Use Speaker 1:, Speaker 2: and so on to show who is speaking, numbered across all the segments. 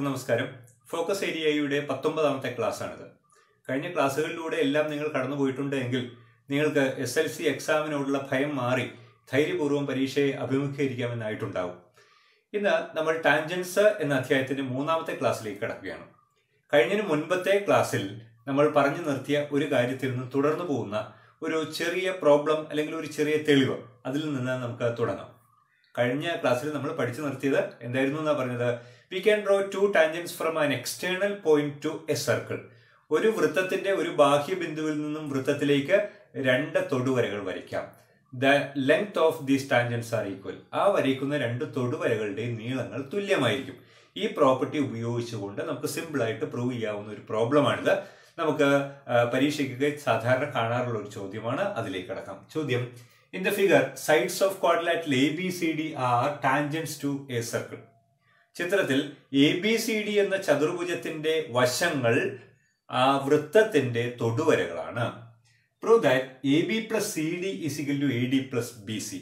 Speaker 1: എല്ലാവർക്കും നമസ്കാരം ഫോക്കസ് ഏരിയയുടെ പത്തൊമ്പതാമത്തെ ക്ലാസ്സാണിത് കഴിഞ്ഞ ക്ലാസ്സുകളിലൂടെ എല്ലാം നിങ്ങൾ കടന്നു പോയിട്ടുണ്ട് എങ്കിൽ നിങ്ങൾക്ക് എസ് എൽ സി എക്സാമിനോടുള്ള ഭയം മാറി ധൈര്യപൂർവ്വം പരീക്ഷയെ അഭിമുഖീകരിക്കാമെന്നായിട്ടുണ്ടാവും ഇന്ന് നമ്മൾ ടാൻജൻസ് എന്ന അധ്യായത്തിന്റെ മൂന്നാമത്തെ ക്ലാസ്സിലേക്ക് കടക്കുകയാണ് കഴിഞ്ഞതിന് മുൻപത്തെ ക്ലാസ്സിൽ നമ്മൾ പറഞ്ഞു നിർത്തിയ ഒരു കാര്യത്തിൽ നിന്ന് തുടർന്നു പോകുന്ന ഒരു ചെറിയ പ്രോബ്ലം അല്ലെങ്കിൽ ഒരു ചെറിയ തെളിവ് അതിൽ നിന്ന് നമുക്ക് തുടങ്ങാം കഴിഞ്ഞ ക്ലാസ്സിൽ നമ്മൾ പഠിച്ചു നിർത്തിയത് എന്തായിരുന്നു എന്നാ പറഞ്ഞത് we can draw two tangents from an external point to a circle ഒരു വൃത്തത്തിന്റെ ഒരു ബാഹ്യ ബിന്ദുവിൽ നിന്നും വൃത്തത്തിലേക്ക് രണ്ട് തൊടുവരകൾ വരയ്ക്കാം the length of these tangents are equal ആ വരയ്ക്കുന്ന രണ്ട് തൊടുവരകളുടെയും നീളങ്ങൾ തുല്യമായിരിക്കും ഈ പ്രോപ്പർട്ടി ഉപയോഗിച്ചുകൊണ്ട് നമുക്ക് സിമ്പിൾ ആയിട്ട് പ്രൂവ് ചെയ്യാവുന്ന ഒരു പ്രോബ്ലമാണിത് നമുക്ക് ആ, പരീക്ഷയ്ക്ക് സാധാരണ കാണാറുള്ള ഒരു ചോദ്യമാണ് അതിലേക്ക് കടക്കാം ചോദ്യം in the figure sides of quadrilateral A B C D are tangents to a circle ചിത്രത്തിൽ എ ബി സി ഡി എന്ന ചതുർഭുജത്തിന്റെ വശങ്ങൾ ആ വൃത്തത്തിന്റെ തൊടുവരകളാണ് prove that A B plus C D is equal to A D plus B C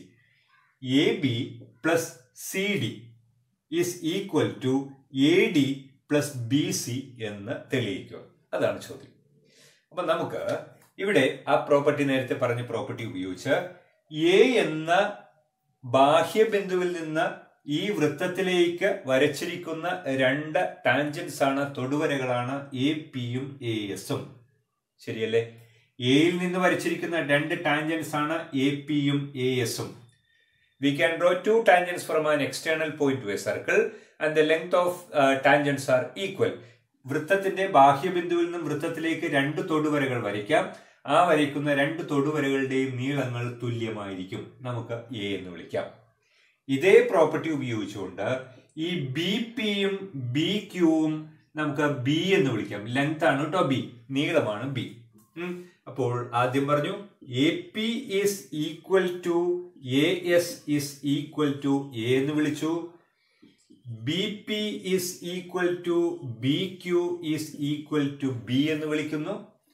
Speaker 1: A B plus C D is equal to A D plus B C എന്ന് തെളിയിക്കുക അതാണ് ചോദ്യം അപ്പൊ നമുക്ക് ഇവിടെ ആ പ്രോപ്പർട്ടി നേരത്തെ പറഞ്ഞ പ്രോപ്പർട്ടി ഉപയോഗിച്ച് എ എന്ന ബാഹ്യബിന്ദുവിൽ നിന്ന് ഈ വൃത്തത്തിലേക്ക് വരച്ചിരിക്കുന്ന രണ്ട് ടാൻജൻസ് ആണ് തൊടുവരകളാണ് എ പിയും എ എസും ശരിയല്ലേ എയിൽ നിന്ന് വരച്ചിരിക്കുന്ന രണ്ട് ടാൻജൻസ് ആണ് എ പിയും എ എസും we can draw two tangents from an external point to a circle and the length of uh, tangents are equal വൃത്തത്തിന്റെ ബാഹ്യബിന്ദുവിൽ നിന്നും വൃത്തത്തിലേക്ക് രണ്ട് തൊടുവരകൾ വരയ്ക്കാം ആ വരയ്ക്കുന്ന രണ്ട് തൊടുവരകളുടെയും നീളങ്ങൾ തുല്യമായിരിക്കും നമുക്ക് എ എന്ന് വിളിക്കാം ഇതേ പ്രോപ്പർട്ടി ഉപയോഗിച്ചുകൊണ്ട് ഈ ബി പിയും ബി ക്യൂവും നമുക്ക് ബി എന്ന് വിളിക്കാം ലെങ്ത് ആണ് കേട്ടോ ബി നീളമാണ് ബി അപ്പോൾ ആദ്യം പറഞ്ഞു A P is equal to A S is equal to A എന്ന് വിളിച്ചു B P is equal to B Q is equal to B എന്ന് വിളിക്കുന്നു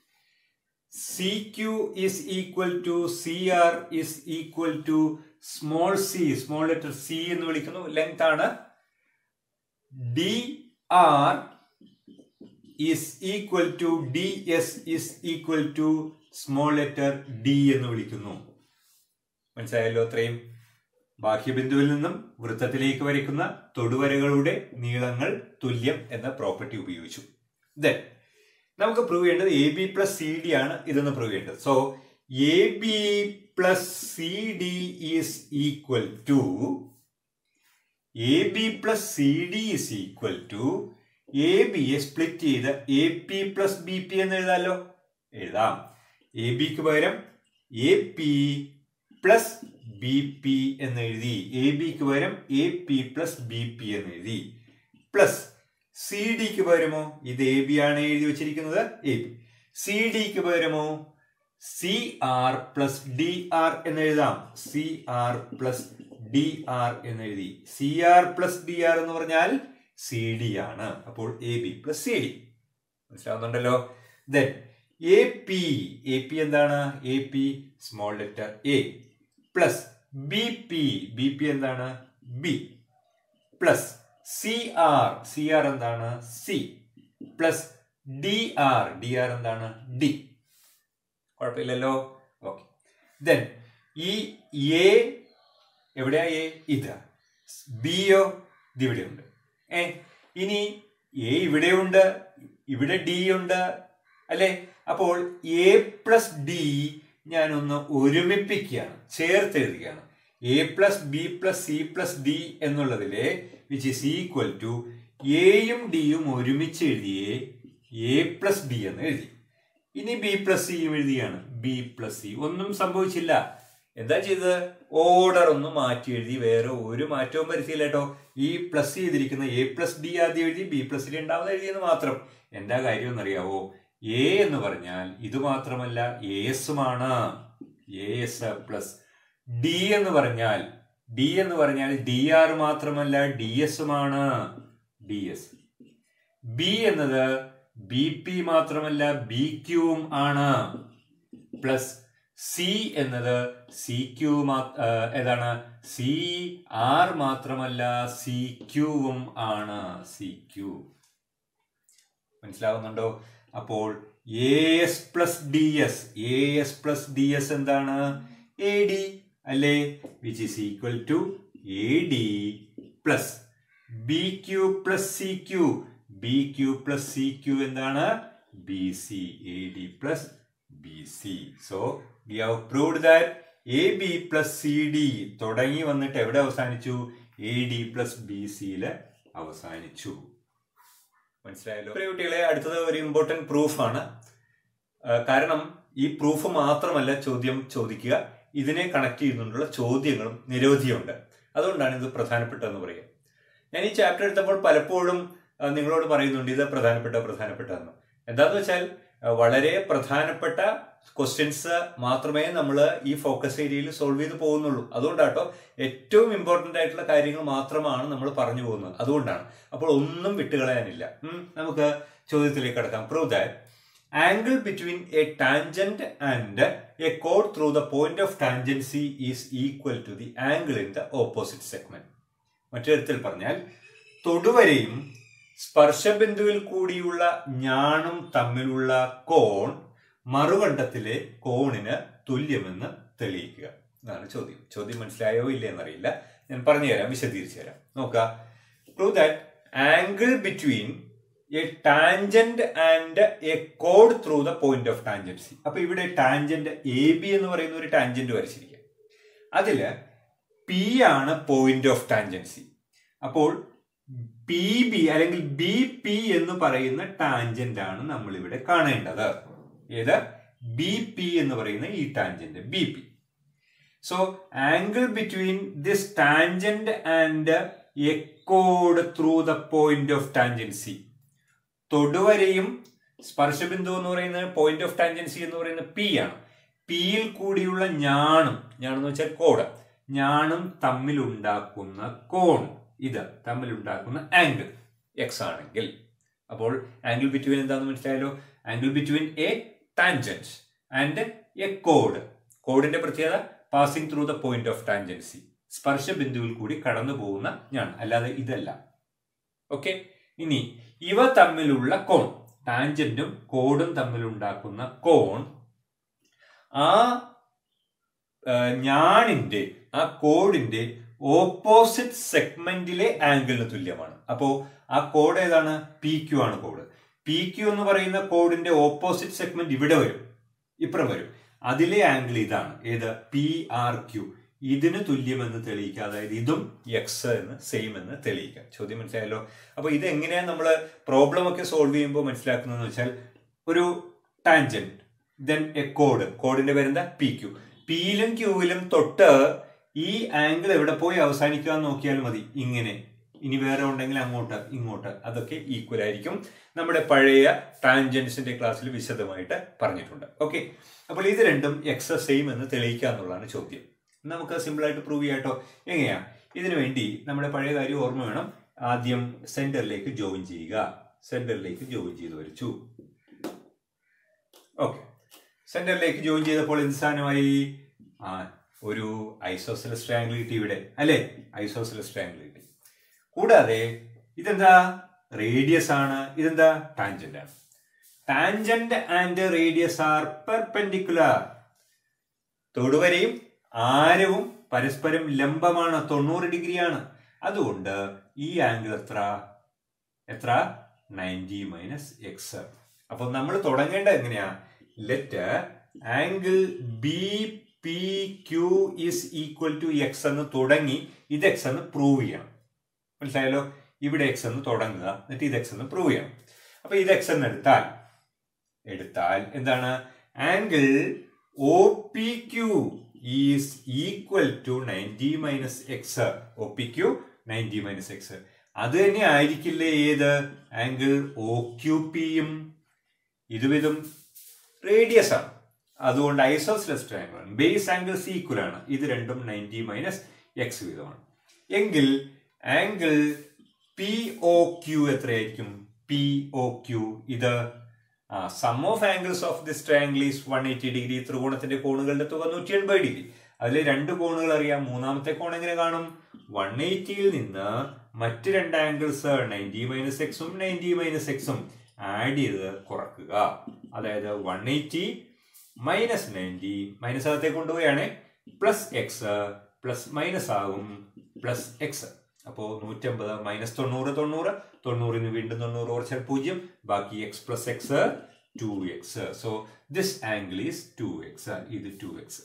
Speaker 1: C Q is equal to C R is equal to small C small letter C എന്ന് വിളിക്കുന്നു length ആണ് D R is equal to D S is equal to small letter D എന്ന് വിളിക്കുന്നു മനസ്സിലായല്ലോ അത്രയും ബാഹ്യബിന്ദുവിൽ നിന്നും വൃത്തത്തിലേക്ക് വരയ്ക്കുന്ന തൊടുവരകളുടെ നീളങ്ങൾ തുല്യം എന്ന പ്രോപ്പർട്ടി ഉപയോഗിച്ചു ദെൻ നമുക്ക് പ്രൂവ് ചെയ്യേണ്ടത് A B plus C D ആണ് ഇതെന്ന് പ്രൂവ് ചെയ്യേണ്ടത് so A B plus C D is equal to A B plus C D is equal to A ബിയെ സ്പ്ലിറ്റ് ചെയ്ത് A P plus B P എന്ന് എഴുതാലോ എഴുതാം A ബിക്ക് പകരം A P plus B P എന്ന് എഴുതി എ ബിക്ക് പകരം A P plus B P എന്ന് എഴുതി പ്ലസ് സി ഡിക്ക് പകരമോ ഇത് എ ബി ആണ് എഴുതി വെച്ചിരിക്കുന്നത് എ ബി സി ഡിക്ക് പകരമോ C R plus D R എന്ന് എഴുതാം C R plus D R എന്ന് എഴുതി C R plus D R എന്ന് പറഞ്ഞാൽ സി ഡി ആണ് അപ്പോൾ A B plus C D മനസ്സിലാവുന്നുണ്ടല്ലോ then A P A P എന്താണ് A P small letter A plus B P B P എന്താണ് B plus C R C R എന്താണ് C plus D R D R എന്താണ് D കുഴപ്പമില്ലല്ലോ okay then ഈ A എവിടെയാ A ഇത് ബിയോ ഇതിവിടെയുണ്ട് ഏ ഇനി എ ഇവിടെയുണ്ട് ഇവിടെ ഡി ഉണ്ട് അല്ലെ അപ്പോൾ എ പ്ലസ് ഡി ഞാനൊന്ന് ഒരുമിപ്പിക്കുകയാണ് ചേർത്ത് എഴുതുകയാണ് A plus B plus C plus D എന്നുള്ളതിലെ വിച്ച് ഈസ് ഈക്വൽ ടു എയും ഡിയും ഒരുമിച്ച് എഴുതിയേ എ പ്ലസ് ഡി എന്ന് എഴുതി ഇനി ബി പ്ലസ് സിയും എഴുതിയാണ് ബി പ്ലസ് സി ഒന്നും സംഭവിച്ചില്ല എന്താ ചെയ്തത് ഓർഡർ ഒന്ന് മാറ്റി എഴുതി വേറെ ഒരു മാറ്റവും വരുത്തിയില്ല കേട്ടോ ഈ പ്ലസ് ചെയ്തിരിക്കുന്ന എ പ്ലസ് ഡി ആദ്യം എഴുതി ബി പ്ലസ് ഡി ഉണ്ടാവുന്ന എഴുതിയെന്ന് മാത്രം എന്താ കാര്യം എന്നറിയാവോ എ എന്ന് പറഞ്ഞാൽ ഇത് മാത്രമല്ല എ എസുമാണ് എ എസ് പ്ലസ് ഡി എന്ന് പറഞ്ഞാൽ ഡി എന്ന് പറഞ്ഞാൽ ഡി ആർ മാത്രമല്ല ഡി എസുമാണ് ഡി എസ് ബി എന്നത് ബി പി മാത്രമല്ല ബി ക്യൂവും ആണ് പ്ലസ് സി എന്നത് സി ക്യൂ ഏതാണ് സി ആർ മാത്രമല്ല സി ക്യൂവും ആണ് സി ക്യൂ മനസ്സിലാവുന്നുണ്ടോ അപ്പോൾ A S plus D S A S plus D S എന്താണ് എ ഡി അല്ലേ which is equal to A D plus B Q plus C Q B Q plus C Q എന്താണ് B C A D plus B C so we have proved that A B plus C D തുടങ്ങി വന്നിട്ട് എവിടെ അവസാനിച്ചു A D plus B സിയിൽ അവസാനിച്ചു മനസ്സിലായല്ലോ പ്രിയ കുട്ടികളെ അടുത്തത് ഒരു ഇമ്പോർട്ടന്റ് പ്രൂഫാണ് കാരണം ഈ പ്രൂഫ് മാത്രമല്ല ചോദ്യം ചോദിക്കുക ഇതിനെ കണക്ട് ചെയ്യുന്നതിനുള്ള ചോദ്യങ്ങളും നിരവധിയുണ്ട് അതുകൊണ്ടാണ് ഇത് പ്രധാനപ്പെട്ടതെന്ന് പറയുക ഞാൻ ഈ ചാപ്റ്റർ എടുത്തപ്പോൾ പലപ്പോഴും ആ, നിങ്ങളോട് പറയുന്നുണ്ട് ഇത് പ്രധാനപ്പെട്ട പ്രധാനപ്പെട്ടതെന്ന് എന്താന്ന് വെച്ചാൽ ആ, വളരെ പ്രധാനപ്പെട്ട ക്വസ്റ്റ്യൻസ് മാത്രമേ നമ്മൾ ഈ ഫോക്കസ് ഏരിയയിൽ സോൾവ് ചെയ്ത് പോകുന്നുള്ളൂ അതുകൊണ്ടാട്ടോ ഏറ്റവും ഇമ്പോർട്ടന്റ് ആയിട്ടുള്ള കാര്യങ്ങൾ മാത്രമാണ് നമ്മൾ പറഞ്ഞു പോകുന്നത് അതുകൊണ്ടാണ് അപ്പോൾ ഒന്നും വിട്ടുകളയാനില്ല ഉം, നമുക്ക് ചോദ്യത്തിലേക്ക് കടക്കാം prove that angle between a tangent and a കോഡ് through the point of tangency is equal to the angle in the opposite segment മറ്റൊരുത്തിൽ പറഞ്ഞാൽ തൊടുവരയും സ്പർശബിന്ദുവിൽ കൂടിയുള്ള ഞാണും തമ്മിലുള്ള കോൺ മറുകണ്ഠത്തിലെ കോണിന് തുല്യമെന്ന് തെളിയിക്കുക എന്നാണ് ചോദ്യം ചോദ്യം മനസ്സിലായോ ഇല്ലേ എന്നറിയില്ല ഞാൻ പറഞ്ഞു തരാം വിശദീകരിച്ചു തരാം നോക്കുക prove that angle between a tangent and a കോഡ് through the point of tangency അപ്പൊ ഇവിടെ ടാൻജന്റ് എ ബി എന്ന് പറയുന്ന ഒരു ടാൻജന്റ് വരച്ചിരിക്കുക അതില് പി ആണ് പോയിന്റ് ഓഫ് ടാൻജൻസി അപ്പോൾ പി ബി അല്ലെങ്കിൽ ബി പി എന്ന് പറയുന്ന ടാൻജന്റ് ആണ് നമ്മൾ ഇവിടെ കാണേണ്ടത് ഏത് ബി പി എന്ന് പറയുന്ന ഈ tangent B P so angle between this tangent and a കോഡ് through the point of tangency തൊടുവരയും സ്പർശബിന്ദു എന്ന് പറയുന്നത് പോയിന്റ് ഓഫ് ടാൻജൻസി എന്ന് പറയുന്നത് പി ആണ് പിയിൽ കൂടിയുള്ള ഞാണും ഞാണെന്ന് വെച്ചാൽ കോഡ് ഞാണും തമ്മിലുണ്ടാക്കുന്ന കോൺ ഇത് തമ്മിലുണ്ടാക്കുന്ന ആംഗിൾ എക്സ് ആണെങ്കിൽ അപ്പോൾ ആംഗിൾ ബിറ്റ്വീൻ എന്താണെന്ന് മനസ്സിലായല്ലോ angle between a tangents and a കോഡ് കോഡിന്റെ പ്രത്യേകത passing through the point of tangency സ്പർശ ബിന്ദുവിൽ കൂടി കടന്നു പോകുന്ന ഞാൻ അല്ലാതെ ഇതല്ല ഓക്കെ ഇനി ഇവ തമ്മിലുള്ള കോൺ ടാൻജന്റും കോഡും തമ്മിലുണ്ടാക്കുന്ന കോൺ ആ ആ, ഞാണിന്റെ ആ കോഡിന്റെ ഓപ്പോസിറ്റ് സെഗ്മെന്റിലെ ആംഗിളിന് തുല്യമാണ് അപ്പോ ആ കോഡ് ഏതാണ് പി ക്യു ആണ് കോഡ് പി ക്യു എന്ന് പറയുന്ന കോഡിന്റെ ഓപ്പോസിറ്റ് സെഗ്മെന്റ് ഇവിടെ വരും ഇപ്പുറം വരും അതിലെ ആംഗിൾ ഇതാണ് ഏത് പി ആർ ക്യു ഇതിന് തുല്യമെന്ന് തെളിയിക്കുക അതായത് ഇതും എക്സ് എന്ന് സെയിം എന്ന് തെളിയിക്കുക ചോദ്യം മനസ്സിലായല്ലോ അപ്പൊ ഇത് എങ്ങനെയാണ് നമ്മൾ പ്രോബ്ലം ഒക്കെ സോൾവ് ചെയ്യുമ്പോൾ മനസ്സിലാക്കുന്നതെന്ന് വെച്ചാൽ ഒരു ടാൻജന്റ് ദെൻ എ കോഡ് കോഡിന്റെ പേരെന്താ പി ക്യു പിയിലും ക്യൂവിലും തൊട്ട് ഈ ആംഗിൾ എവിടെ പോയി അവസാനിക്കുക എന്ന് നോക്കിയാൽ മതി ഇങ്ങനെ ഇനി വേറെ ഉണ്ടെങ്കിൽ അങ്ങോട്ട് ഇങ്ങോട്ട് അതൊക്കെ ഈക്വൽ ആയിരിക്കും നമ്മുടെ പഴയ ടാൻജൻസിന്റെ ക്ലാസ്സിൽ വിശദമായിട്ട് പറഞ്ഞിട്ടുണ്ട് ഓക്കെ അപ്പോൾ ഇത് രണ്ടും എക്സ് സെയിം എന്ന് തെളിയിക്കുക എന്നുള്ളതാണ് ചോദ്യം നമുക്ക് സിമ്പിൾ ആയിട്ട് പ്രൂവ് ചെയ്യാട്ടോ എങ്ങനെയാ ഇതിനു വേണ്ടി നമ്മുടെ പഴയ കാര്യം ഓർമ്മ വേണം ആദ്യം സെന്ററിലേക്ക് ജോയിൻ ചെയ്യുക സെന്ററിലേക്ക് ജോയിൻ ചെയ്ത് വരച്ചു ഓക്കെ സെന്ററിലേക്ക് ജോയിൻ ചെയ്തപ്പോൾ എന്ത് സാധനമായി ആ ഒരു ഐസോസെലസ് ട്രയാങ്കിൾ കിട്ടി ഇവിടെ അല്ലേ ഐസോസെലസ് ട്രയാങ്കിൾ കിട്ടി കൂടാതെ ഇതെന്താ റേഡിയസ് ആണ് ഇതെന്താ ടാൻജന്റ് ആണ് tangent and radius R perpendicular തൊടുവരയും ആരവും പരസ്പരം ലംബമാണ് തൊണ്ണൂറ് ഡിഗ്രിയാണ് അതുകൊണ്ട് ഈ ആംഗിൾ എത്ര എത്ര നയൻറ്റി മൈനസ് എക്സ് അപ്പൊ നമ്മൾ തുടങ്ങേണ്ടത് എങ്ങനെയാ let angle B P Q is equal to X എന്ന് തുടങ്ങി ഇത് എക്സ് എന്ന് പ്രൂവ് ചെയ്യണം മനസ്സിലായല്ലോ ഇവിടെ എക്സ് എന്ന് തുടങ്ങുക എന്നിട്ട് ഇത് എക്സ് എന്ന് പ്രൂവ് ചെയ്യണം അപ്പൊ ഇത് എക്സ് എന്ന് എടുത്താൽ എടുത്താൽ എന്താണ് angle O P Q is equal to ninety minus X O P Q ninety minus X അത് തന്നെ ആയിരിക്കില്ലേ ഏത് ആംഗിൾ ഒ ക്യു പിയും ഇതും റേഡിയസ് ആണ് അതുകൊണ്ട് ഐസോസ്ലെസ് ട്രയാങ്കിൾ ആണ് ബേസ് ആംഗിൾ ഈക്വൽ ആണ് ഇത് രണ്ടും നയൻറ്റി മൈനസ് എക്സ് വീതമാണ് എങ്കിൽ ആംഗിൾ പി ഒ ക്യു എത്രയായിരിക്കും പി ഒ ക്യു ഇത് ആ sum of angles of this triangle is one eighty degree ത്രികോണത്തിന്റെ കോണുകളുടെ തുക നൂറ്റി എൺപത് ഡിഗ്രി അതിൽ രണ്ട് കോണുകൾ അറിയാം മൂന്നാമത്തെ കോൺ എങ്ങനെ കാണും വൺ എയ്റ്റിയിൽ നിന്ന് മറ്റ് രണ്ട് ആംഗിൾസ് നയൻറ്റി മൈനസ് എക്സും നയൻറ്റി മൈനസ് എക്സും ആഡ് ചെയ്ത് കുറക്കുക അതായത് one eighty minus ninety minus അകത്തേക്ക് കൊണ്ടുപോവുകയാണ് പ്ലസ് എക്സ് പ്ലസ് മൈനസ് ആകും പ്ലസ് എക്സ് അപ്പോൾ നൂറ്റമ്പത് മൈനസ് തൊണ്ണൂറ് തൊണ്ണൂറ് തൊണ്ണൂറിന് വീണ്ടും തൊണ്ണൂറ് കുറച്ചാൽ പൂജ്യം ബാക്കി X plus X two X so this angle is two X ഇത് ടു എക്സ്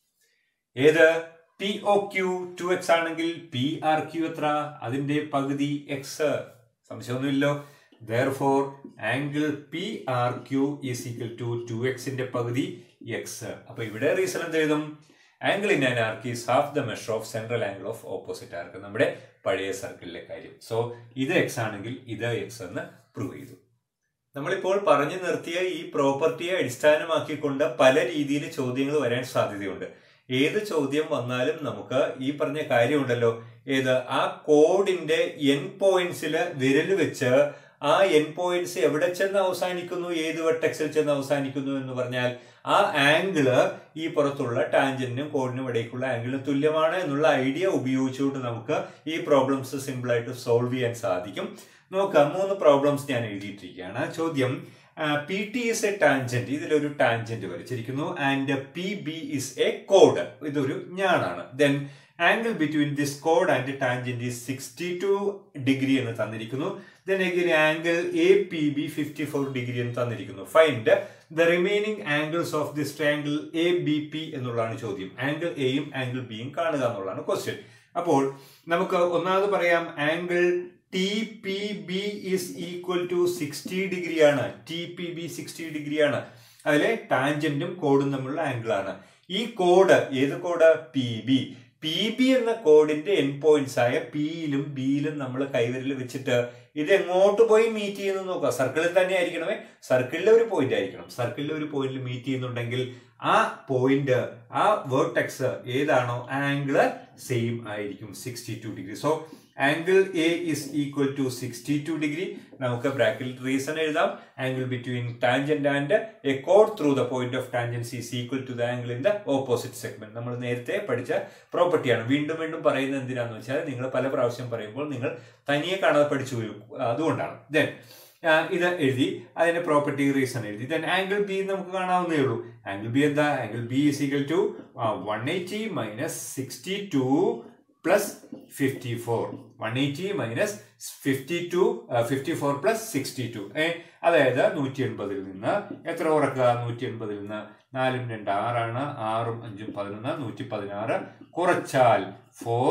Speaker 1: ഏത് P O Q two X ആണെങ്കിൽ പി ആർ ക്യു എത്ര അതിന്റെ പകുതി എക്സ് സംശയമൊന്നുമില്ലോ therefore angle P R Q is equal to two എക്സിന്റെ പകുതി X അപ്പൊ ഇവിടെ റീസൺ എന്ത് എഴുതും angle in an arc is half the measure of central angle of opposite arc നമ്മുടെ പഴയ സർക്കിളിലെ കാര്യം സോ ഇത് എക്സ് ആണെങ്കിൽ ഇത് എക്സ് എന്ന് പ്രൂവ് ചെയ്തു നമ്മളിപ്പോൾ പറഞ്ഞു നിർത്തിയ ഈ പ്രോപ്പർട്ടിയെ അടിസ്ഥാനമാക്കിക്കൊണ്ട് പല രീതിയിൽ ചോദ്യങ്ങൾ വരാൻ സാധ്യതയുണ്ട് ഏത് ചോദ്യം വന്നാലും നമുക്ക് ഈ പറഞ്ഞ കാര്യമുണ്ടല്ലോ ഏത് ആ കോഡിന്റെ എൻ പോയിന്റ്സിൽ വിരൽ വെച്ച് ആ എൻ പോയിന്റ്സ് എവിടെ ചെന്ന് അവസാനിക്കുന്നു ഏത് വെട്ടക്സിൽ ചെന്ന് അവസാനിക്കുന്നു എന്ന് പറഞ്ഞാൽ ആ ആംഗിള് ഈ പുറത്തുള്ള ടാൻജന്റിനും കോഡിനും ഇടയ്ക്കുള്ള ആംഗിളിന് തുല്യമാണ് എന്നുള്ള ഐഡിയ ഉപയോഗിച്ചുകൊണ്ട് നമുക്ക് ഈ പ്രോബ്ലംസ് സിമ്പിൾ ആയിട്ട് സോൾവ് ചെയ്യാൻ സാധിക്കും നോക്കാം മൂന്ന് പ്രോബ്ലംസ് ഞാൻ എഴുതിയിട്ടിരിക്കുകയാണ് ചോദ്യം P T is a tangent ഇതിലൊരു ടാൻജന്റ് വരച്ചിരിക്കുന്നു and P B is a കോഡ് ഇതൊരു ഞാനാണ് ദെൻ ആംഗിൾ ബിറ്റ്വീൻ ദിസ് കോഡ് and tangent is sixty two degree എന്ന് തന്നിരിക്കുന്നു then again angle A P B fifty four degree എന്ന് തന്നിരിക്കുന്നു find the remaining angles of this triangle A B P എന്നുള്ളതാണ് ചോദ്യം ആംഗിൾ എയും ആംഗിൾ ബിയും കാണുക എന്നുള്ളതാണ് ക്വസ്റ്റ്യൻ അപ്പോൾ നമുക്ക് ഒന്നാമത് പറയാം angle T P B is equal to sixty degree ആണ് T P B sixty degree ആണ് അതിലെ ടാൻജന്റും കോഡും തമ്മിലുള്ള ആംഗിൾ ആണ് ഈ കോഡ് ഏത് കോഡ് പി ബി പി ബി എന്ന കോഡിന്റെ എൻ പോയിന്റ്സ് ആയ പിയിലും ബിയിലും നമ്മൾ കൈവരിൽ വെച്ചിട്ട് ഇത് എങ്ങോട്ട് പോയി മീറ്റ് ചെയ്യുന്നു നോക്കുക സർക്കിളിൽ തന്നെ ആയിരിക്കണമേ സർക്കിളിലെ ഒരു പോയിന്റ് ആയിരിക്കണം സർക്കിളിലെ ഒരു പോയിന്റിൽ മീറ്റ് ചെയ്യുന്നുണ്ടെങ്കിൽ ആ പോയിന്റ് ആ വേർട്ടെക്സ് ഏതാണോ ആംഗിള് സെയിം ആയിരിക്കും sixty two degree so angle A is equal to sixty two degree നമുക്ക് ബ്രാക്കറ്റിൽ റീസൺ എഴുതാം angle between tangent and a കോഡ് through the point of tangents is equal to the angle in the opposite segment നമ്മൾ നേരത്തെ പഠിച്ച പ്രോപ്പർട്ടിയാണ് വീണ്ടും വീണ്ടും പറയുന്നത് എന്തിനാന്ന് വെച്ചാൽ നിങ്ങൾ പല പ്രാവശ്യം പറയുമ്പോൾ നിങ്ങൾ തനിയെ കാണാതെ പഠിച്ചു വരും അതുകൊണ്ടാണ് ദെൻ ഇത് എഴുതി അതിന്റെ പ്രോപ്പർട്ടി റീസൺ എഴുതി ദെൻ ആംഗിൾ ബി നമുക്ക് കാണാവുന്നേ ഉള്ളൂ ആംഗിൾ ബി എന്താ angle B is equal to one eighty minus sixty two plus fifty four one eighty minus fifty two fifty four plus sixty two അതായത് നൂറ്റി എൺപതിൽ നിന്ന് എത്ര കുറക്കുക നൂറ്റി എൺപതിൽ നിന്ന് നാലും രണ്ട് ആറാണ് ആറും അഞ്ചും പതിനൊന്ന് നൂറ്റി പതിനാറ് കുറച്ചാൽ four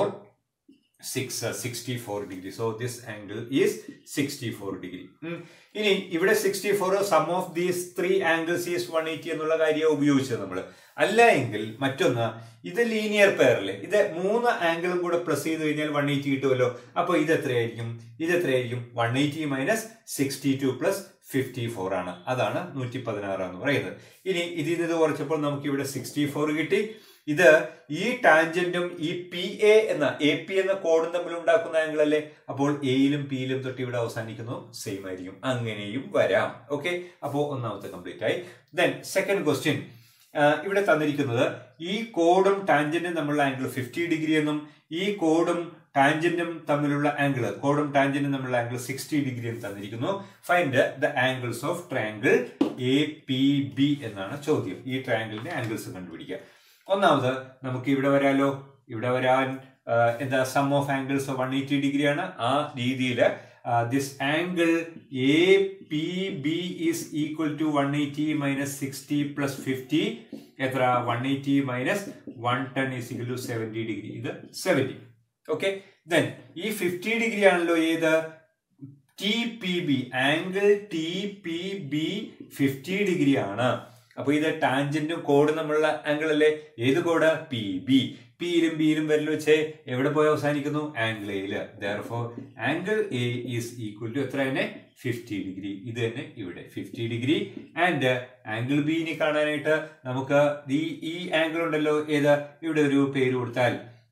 Speaker 1: six sixty four degree so this angle is sixty four degree ഇനി ഇവിടെ sixty four sum of these three angles is one eighty എന്നുള്ള കാര്യം ഉപയോഗിച്ചത് നമ്മൾ അല്ല എങ്കിൽ മറ്റൊന്ന് ഇത് ലീനിയർ പെയറിൽ ഇത് മൂന്ന് ആംഗിളും കൂടെ പ്ലസ് ചെയ്ത് കഴിഞ്ഞാൽ വൺ എയ്റ്റി കിട്ടുമല്ലോ അപ്പോൾ ഇത് എത്രയായിരിക്കും ഇത് എത്രയായിരിക്കും one eighty minus sixty two plus fifty four ആണ് അതാണ് നൂറ്റി പതിനാറ് എന്ന് പറയുന്നത് ഇനി ഇതിൽ നിന്ന് കുറച്ചപ്പോൾ നമുക്ക് ഇവിടെ സിക്സ്റ്റി ഫോർ കിട്ടി ഇത് ഈ ടാൻജന്റും ഈ പി എ എന്ന എ പി എന്ന കോഡും തമ്മിൽ ഉണ്ടാക്കുന്ന ആംഗിൾ അല്ലേ അപ്പോൾ എയിലും പിയിലും തൊട്ട് ഇവിടെ അവസാനിക്കുന്നു സെയിം ആയിരിക്കും അങ്ങനെയും വരാം ഓക്കെ അപ്പോൾ ഒന്നാമത്തെ കംപ്ലീറ്റ് ആയി ദെൻ സെക്കൻഡ് ക്വസ്റ്റ്യൻ ഇവിടെ തന്നിരിക്കുന്നത് ഈ കോഡും ടാൻജന്റും തമ്മിലുള്ള ആംഗിൾ ഫിഫ്റ്റി ഡിഗ്രി എന്നും ഈ കോഡും ടാൻജന്റും തമ്മിലുള്ള ആംഗിൾ കോഡും ടാൻജന്റും തമ്മിലുള്ള ആംഗിൾ സിക്സ്റ്റി ഡിഗ്രി എന്ന് തന്നിരിക്കുന്നു find the angles of triangle A P B എന്നാണ് ചോദ്യം ഈ ട്രയാംഗിളിന്റെ ആംഗിൾസ് കണ്ടുപിടിക്കുക ഒന്നാമത് നമുക്ക് ഇവിടെ വരാലോ ഇവിടെ വരാൻ എന്താ sum of angles one eighty degree ആണ് ആ രീതിയിൽ this angle A P B is equal to one eighty minus sixty plus fifty എത്ര one eighty minus one ten is equal to seventy degree ഇത് സെവൻറ്റി ഓക്കെ ദെൻ ഈ fifty degree ആണല്ലോ ഏത് T P B angle T P B fifty degree ആണ് അപ്പൊ ഇത് ടാൻജന്റും കോഡും തമ്മിലുള്ള ആംഗിൾ അല്ലേ ഏത് കോഡ് പി ബി പിയിലും ബിയിലും വരൽ വെച്ച് എവിടെ പോയി അവസാനിക്കുന്നു ആംഗിൾ എയില് therefore angle A is equal to എത്ര തന്നെ ഫിഫ്റ്റി ഡിഗ്രി ഇത് തന്നെ ഇവിടെ ഫിഫ്റ്റി ഡിഗ്രി ആൻഡ് ആംഗിൾ ബിനെ കാണാനായിട്ട് നമുക്ക് ഈ ഈ ആംഗിൾ ഉണ്ടല്ലോ ഏത് ഇവിടെ ഒരു പേര് കൊടുത്താൽ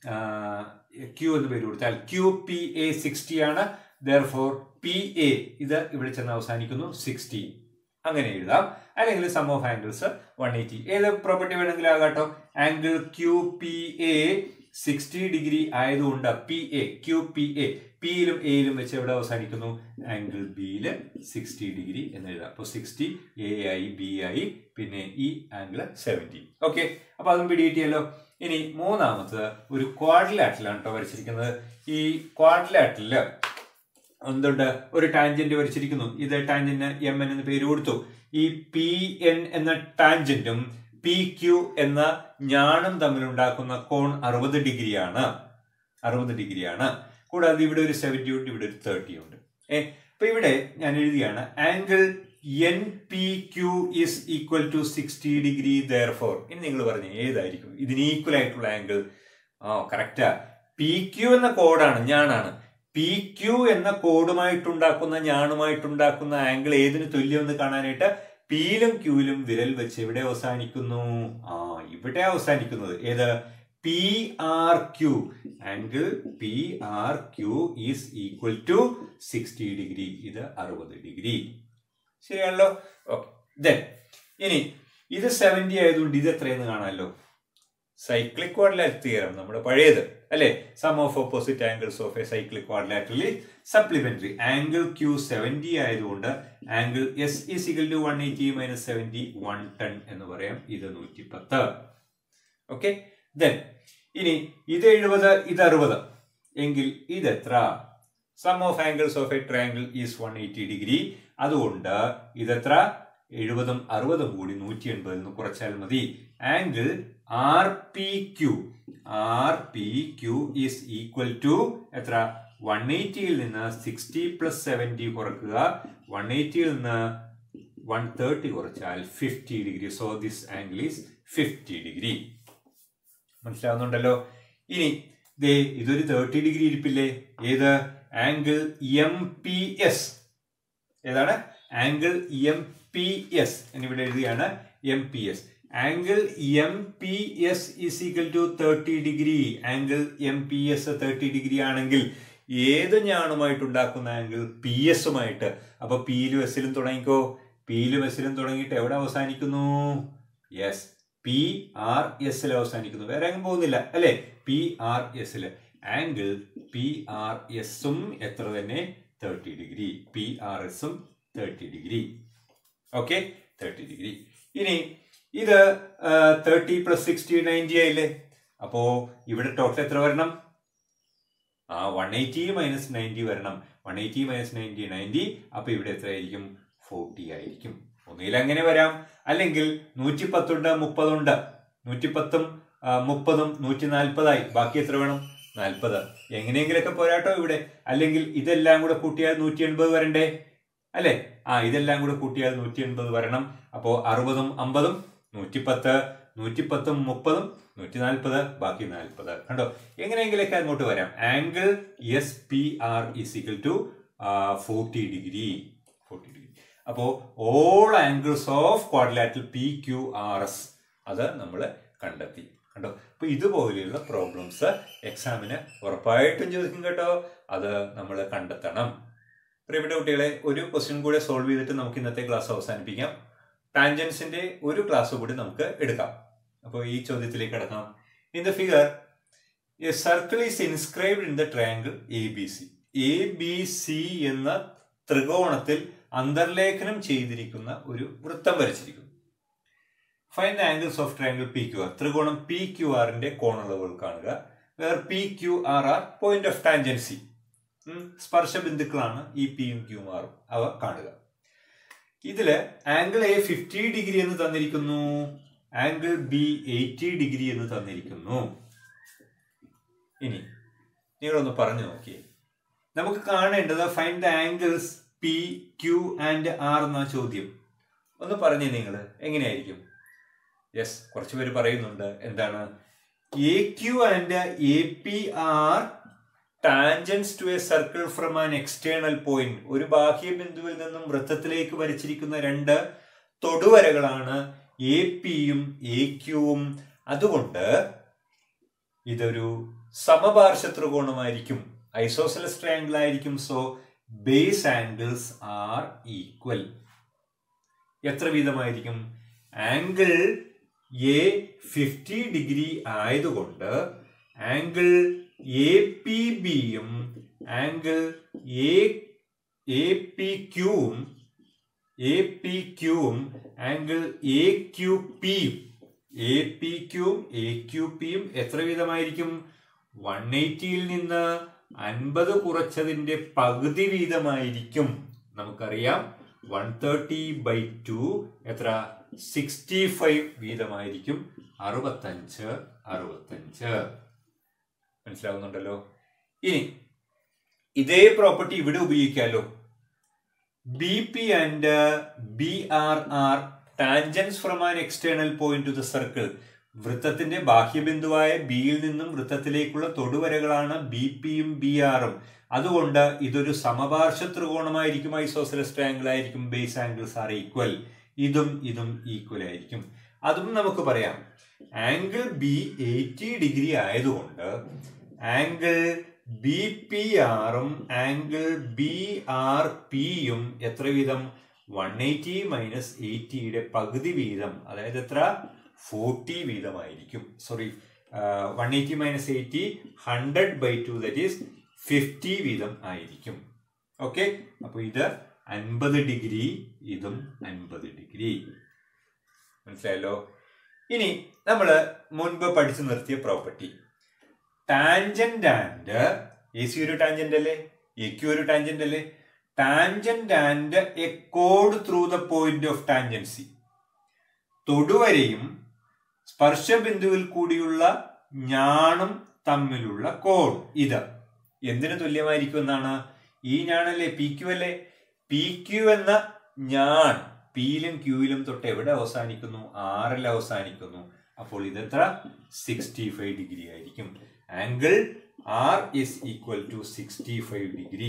Speaker 1: ക്യൂ എന്ന് പേര് കൊടുത്താൽ ക്യൂ പി എ സിക്സ്റ്റി ആണ് ദർഫോർ പി എ ഇത് ഇവിടെ ചെന്ന് അവസാനിക്കുന്നു സിക്സ്റ്റി അങ്ങനെ എഴുതാം അല്ലെങ്കിൽ sum of angles one eighty ഏത് പ്രോപ്പർട്ടി വേണമെങ്കിലും ആകാട്ടോ angle Q P A sixty degree ആയതുകൊണ്ട് P A Q P A പിയിലും എയിലും വെച്ച് എവിടെ അവസാനിക്കുന്നു ആംഗിൾ ബിയിൽ സിക്സ്റ്റി ഡിഗ്രി എന്ന് എഴുതാം അപ്പോൾ സിക്സ്റ്റി എ ആയി ബി ആയി പിന്നെ ഈ ആംഗിൾ സെവൻറ്റി ഓക്കെ അപ്പൊ അതും പിടികിട്ടിയല്ലോ ഇനി മൂന്നാമത്തത് ഒരു ക്വാഡ്ലാറ്റിലാണ് കേട്ടോ വരച്ചിരിക്കുന്നത് ഈ ക്വാഡ്ലാറ്റില് എന്തുണ്ട് ഒരു ടാൻജന്റ് വരച്ചിരിക്കുന്നു ഇത് ടാൻജന്റ് എം എൻ എന്ന് പേര് കൊടുത്തു ഈ പി എൻ എന്ന ടാൻജന്റും പി ക്യു എന്ന ഞാണും തമ്മിലുണ്ടാക്കുന്ന കോൺ അറുപത് ഡിഗ്രിയാണ് അറുപത് ഡിഗ്രിയാണ് കൂടാതെ ഇവിടെ ഒരു സെവൻറ്റി ഉണ്ട് ഇവിടെ ഒരു തേർട്ടി ഉണ്ട് ഏ അപ്പൊ ഇവിടെ ഞാൻ എഴുതിയാണ് angle N P Q is equal to sixty degree therefore ഇനി നിങ്ങൾ പറഞ്ഞു ഏതായിരിക്കും ഇതിന് ഈക്വൽ ആയിട്ടുള്ള ആംഗിൾ ആ കറക്റ്റാ പി ക്യു എന്ന കോഡാണ് ഞാനാണ് പി ക്യു എന്ന കോഡുമായിട്ടുണ്ടാക്കുന്ന ഞാണുമായിട്ടുണ്ടാക്കുന്ന ആംഗിൾ ഏതിന് തുല്യമെന്ന് കാണാനായിട്ട് പിയിലും ക്യൂയിലും വിരൽ വെച്ച് എവിടെ അവസാനിക്കുന്നു ആ ഇവിടെ അവസാനിക്കുന്നത് ഏത് P R Q angle P R Q is equal to sixty degree ഇത് അറുപത് ഡിഗ്രി ശരിയാണല്ലോ ഓക്കെ ദെൻ ഇനി ഇത് സെവൻറ്റി ആയതുകൊണ്ട് ഇത് എത്രയെന്ന് കാണാമല്ലോ സൈക്ലിക് ക്വാഡ്ലാറ്റ് തിയറം നമ്മുടെ പഴയത് അല്ലെ sum of opposite angles of a cyclic quadrilateral supplementary angle Q seventy ആയതുകൊണ്ട് angle S is equal to one eighty minus seventy one ten എന്ന് പറയാം ഇത് നൂറ്റി പത്ത് ഓക്കെ ദെൻ ഇനി ഇത് എഴുപത് ഇത് അറുപത് എങ്കിൽ ഇത് എത്ര sum of angles of a triangle is one eighty degree അതുകൊണ്ട് ഇതെത്ര എഴുപതും അറുപതും കൂടി നൂറ്റി എൺപതിൽ നിന്ന് കുറച്ചാൽ മതി angle R P Q R P Q is equal to എത്ര വൺ എയ്റ്റിയിൽ നിന്ന് സിക്സ്റ്റി പ്ലസ് സെവൻറ്റി കുറക്കുക വൺ എയ്റ്റിയിൽ നിന്ന് വൺ തേർട്ടി കുറച്ചാൽ fifty degree so this angle is fifty degree മനസ്സിലാവുന്നുണ്ടല്ലോ ഇനി ദേ ഇതൊരു തേർട്ടി ഡിഗ്രി ഇരിപ്പില്ലേ ഏത് ആംഗിൾ എം പി എസ് ഏതാണ് ആംഗിൾ എം പി എസ് എന്നിവിടെ എഴുതിയാണ് M P S angle M P S is equal to thirty degree angle M P S thirty degree ആണെങ്കിൽ ഏത് ഞാണുമായിട്ടുണ്ടാക്കുന്ന ആംഗിൾ പി എസുമായിട്ട് അപ്പൊ പിയിലും എസിലും തുടങ്ങിക്കോ പിയിലും എസിലും തുടങ്ങിയിട്ട് എവിടെ അവസാനിക്കുന്നു യെസ് പി ആർ എസിൽ അവസാനിക്കുന്നു വേറെ എങ്ങും പോകുന്നില്ല അല്ലെ പി ആർ എസിൽ ആംഗിൾ പി ആർ എസും എത്ര തന്നെ തേർട്ടി ഡിഗ്രി പി ആർ എസും thirty degree okay thirty degree ഇനി ഇത് തേർട്ടി പ്ലസ് സിക്സ്റ്റി നയൻറ്റി ആയില്ലേ അപ്പോ ഇവിടെ ടോട്ടൽ എത്ര വരണം ആ വൺ എയ്റ്റി മൈനസ് നയൻറ്റി വരണം one eighty minus ninety ninety അപ്പൊ ഇവിടെ എത്രയായിരിക്കും ഫോർട്ടി ആയിരിക്കും ഒന്നുകിൽ അങ്ങനെ വരാം അല്ലെങ്കിൽ നൂറ്റി പത്തുണ്ട് മുപ്പതുണ്ട് നൂറ്റിപ്പത്തും മുപ്പതും നൂറ്റി നാൽപ്പതായി ബാക്കി എത്ര വേണം നാൽപ്പത് എങ്ങനെയെങ്കിലൊക്കെ പോരാട്ടോ ഇവിടെ അല്ലെങ്കിൽ ഇതെല്ലാം കൂടെ കൂട്ടിയാൽ നൂറ്റി എൺപത് വരണ്ടേ അല്ലെ ആ ഇതെല്ലാം കൂടെ കൂട്ടിയാൽ നൂറ്റി എൺപത് വരണം അപ്പോ അറുപതും അമ്പതും നൂറ്റിപ്പത്ത് നൂറ്റിപ്പത്തും മുപ്പതും നൂറ്റി നാൽപ്പത് ബാക്കി നാൽപ്പത് കണ്ടോ എങ്ങനെയെങ്കിലൊക്കെ അങ്ങോട്ട് വരാം angle S P R is equal to forty degree forty degree അപ്പോ all angles of quadrilateral P Q R S അത് നമ്മൾ കണ്ടെത്തി കണ്ടോ അപ്പൊ ഇതുപോലെയുള്ള പ്രോബ്ലംസ് എക്സാമിന് ഉറപ്പായിട്ടും ചോദിക്കും കേട്ടോ അത് നമ്മൾ കണ്ടെത്തണം പ്രിയപ്പെട്ട കുട്ടികളെ ഒരു ക്വസ്റ്റ്യൻ കൂടെ സോൾവ് ചെയ്തിട്ട് നമുക്ക് ഇന്നത്തെ ക്ലാസ് അവസാനിപ്പിക്കാം ടാൻജൻസിന്റെ ഒരു ക്ലാസ് കൂടി നമുക്ക് എടുക്കാം അപ്പോൾ ഈ ചോദ്യത്തിലേക്ക് കടക്കാം in the figure a circle is inscribed in the triangle A B C A B C എന്ന ത്രികോണത്തിൽ അന്തർലേഖനം ചെയ്തിരിക്കുന്ന ഒരു വൃത്തം വരച്ചിരിക്കുന്നു find angles of triangle P Q R ത്രികോണം പി ക്യു ആറിന്റെ കോണളവുകൾ കാണുക where P Q R R point of tangency സ്പർശ ബിന്ദുക്കളാണ് ഈ പിയും ക്യൂവും ആറും അവ കാണുക ഇതില് ആംഗിൾ എ ഫിഫ്റ്റി ഡിഗ്രി എന്ന് തന്നിരിക്കുന്നു ആംഗിൾ ബി എയ്റ്റി ഡിഗ്രി എന്ന് തന്നിരിക്കുന്നു ഇനി നിങ്ങളൊന്ന് പറഞ്ഞു നോക്കിയേ നമുക്ക് കാണേണ്ടത് find the angles P Q and R എന്ന ചോദ്യം ഒന്ന് പറഞ്ഞേ നിങ്ങൾ എങ്ങനെയായിരിക്കും യെസ് കുറച്ച് പേര് പറയുന്നുണ്ട് എന്താണ് A Q and A P R tangents to a circle from an external point ഒരു ബാഹ്യ ബിന്ദുവിൽ നിന്നും വൃത്തത്തിലേക്ക് വരച്ചിരിക്കുന്ന രണ്ട് തൊടുവരകളാണ് എ പിയും എ ക്യൂവും അതുകൊണ്ട് ഇതൊരു സമപാർശ്വ ത്രികോണമായിരിക്കും ഐസോസലസ് ട്രയാങ്കിൾ ആയിരിക്കും so base angles are equal എത്ര വീതമായിരിക്കും ആംഗിൾ എ ഫിഫ്റ്റി ഡിഗ്രി ആയതുകൊണ്ട് ആംഗിൾ എ പി ബിയും ആംഗിൾ എ എ പി ക്യൂവും എ പി ക്യൂവും ആംഗിൾ എ ക്യു പിയും എ പി ക്യൂവും എ ക്യു പിയും എത്ര വീതമായിരിക്കും വൺ എയ്റ്റിയിൽ നിന്ന് അൻപത് കുറച്ചതിന്റെ പകുതി വീതമായിരിക്കും നമുക്കറിയാം വൺ തേർട്ടി ബൈ ടു എത്ര സിക്സ്റ്റി ഫൈവ് വീതമായിരിക്കും അറുപത്തഞ്ച് അറുപത്തഞ്ച് മനസ്സിലാവുന്നുണ്ടല്ലോ ഇനി ഇതേ പ്രോപ്പർട്ടി ഇവിടെ ഉപയോഗിക്കാലോ B P and B R R tangents from an external point to the circle വൃത്തത്തിന്റെ ബാഹ്യബിന്ദുവായ ബിയിൽ നിന്നും വൃത്തത്തിലേക്കുള്ള തൊടുവരകളാണ് ബി പിയും ബി ആറും അതുകൊണ്ട് ഇതൊരു സമപാർശ്വ ത്രികോണമായിരിക്കും ഐസോസലസ് ട്രയാങ്കിൾ ആയിരിക്കും ബേസ് ആംഗിൾസ് ആർ ഈക്വൽ ഇതും ഇതും ഈക്വൽ ആയിരിക്കും അതും നമുക്ക് പറയാം ആംഗിൾ ബി എയ്റ്റി ഡിഗ്രി ആയതുകൊണ്ട് ആംഗിൾ ബി പി ആറും ആംഗിൾ ബി ആർ പിയും എത്ര വീതം വൺ എയ്റ്റി മൈനസ് എയ്റ്റിയുടെ പകുതി വീതം അതായത് എത്ര ഫോർട്ടി വീതമായിരിക്കും sorry one eighty minus eighty hundred by two that is fifty വീതം ആയിരിക്കും ഓക്കെ അപ്പോൾ ഇത് അൻപത് ഡിഗ്രി ഇതും അൻപത് ഡിഗ്രി മനസ്സിലായല്ലോ ഇനി നമ്മൾ മുൻപ് പഠിച്ചു നിർത്തിയ property tangent and A C ഒരു ടാൻജന്റ് അല്ലേ എ ക്യു ഒരു ടാൻജന്റ് അല്ലേ ടാൻജന്റ് ആൻഡ് എ കോഡ് through the point of tangency തൊടുവരയും സ്പർശബിന്ദുവിൽ കൂടിയുള്ള ഞാണും തമ്മിലുള്ള കോഡ് ഇത് എന്തിനു തുല്യമായിരിക്കും എന്നാണ് ഈ ഞാണല്ലേ പി ക്യു അല്ലേ പി ക്യു എന്ന ഞാൻ പിയിലും ക്യൂയിലും തൊട്ട് എവിടെ അവസാനിക്കുന്നു ആറിൽ അവസാനിക്കുന്നു അപ്പോൾ ഇത് എത്ര സിക്സ്റ്റി ഫൈവ് ഡിഗ്രി ആയിരിക്കും angle R is equal to sixty five degree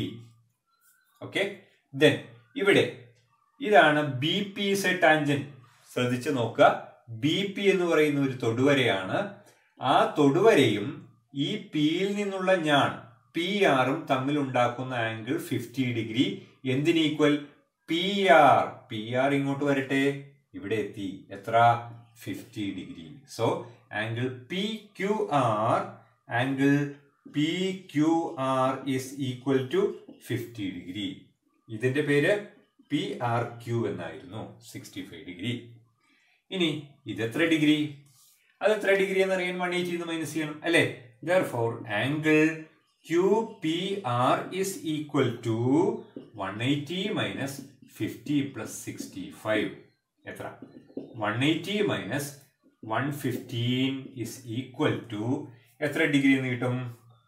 Speaker 1: okay then ഇവിടെ ഇതാണ് B P is a tangent ശ്രദ്ധിച്ചു നോക്കുക ബി പി എന്ന് പറയുന്ന ഒരു തൊടുവരയാണ് ആ തൊടുവരയും ഈ പിയിൽ നിന്നുള്ള ഞാൻ പി ആറും തമ്മിൽ ഉണ്ടാക്കുന്ന ആംഗിൾ ഫിഫ്റ്റി ഡിഗ്രി എന്തിന് equal P R P R ഇങ്ങോട്ട് വരട്ടെ ഇവിടെ എത്തി എത്ര fifty degree so angle P Q R angle P Q R is equal to fifty degree ഇതിന്റെ പേര് പി ആർ ക്യു എന്നായിരുന്നു സിക്സ്റ്റി ഫൈവ് ഡിഗ്രി ഇനി ഇത് എത്ര ഡിഗ്രി അത് എത്ര ഡിഗ്രി എന്നറിയാൻ വൺ എയ്റ്റി മൈനസ് ചെയ്യണം അല്ലേ therefore angle Q P R is equal to one eighty minus fifty plus sixty five എത്ര one eighty minus one fifteen is equal to എത്ര ഡിഗ്രി എന്ന് കിട്ടും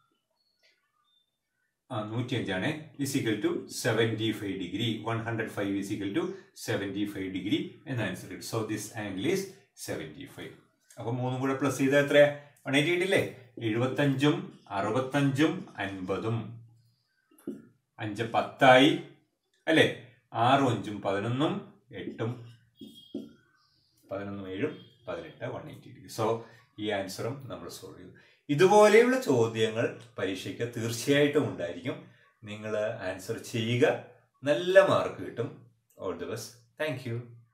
Speaker 1: ആ നൂറ്റി അഞ്ചാണ് is equal to seventy five degree one hundred five is equal to seventy five degree എന്ന answer കിട്ടും so this angle is seventy five അപ്പൊ മൂന്നും കൂടെ പ്ലസ് ചെയ്താൽ എത്ര വൺ എയ്റ്റി കിട്ടില്ലേ എഴുപത്തഞ്ചും അറുപത്തഞ്ചും അൻപതും അഞ്ച് പത്തായി അല്ലേ ആറും അഞ്ചും പതിനൊന്നും എട്ടും പതിനൊന്നും ഏഴും പതിനെട്ട് വൺ എയ്റ്റി ഡിഗ്രി സോ ഈ ആൻസറും നമ്മൾ സോൾവ് ചെയ്തു ഇതുപോലെയുള്ള ചോദ്യങ്ങൾ പരീക്ഷയ്ക്ക് തീർച്ചയായിട്ടും ഉണ്ടായിരിക്കും നിങ്ങൾ ആൻസർ ചെയ്യുക നല്ല മാർക്ക് കിട്ടും all the best thank U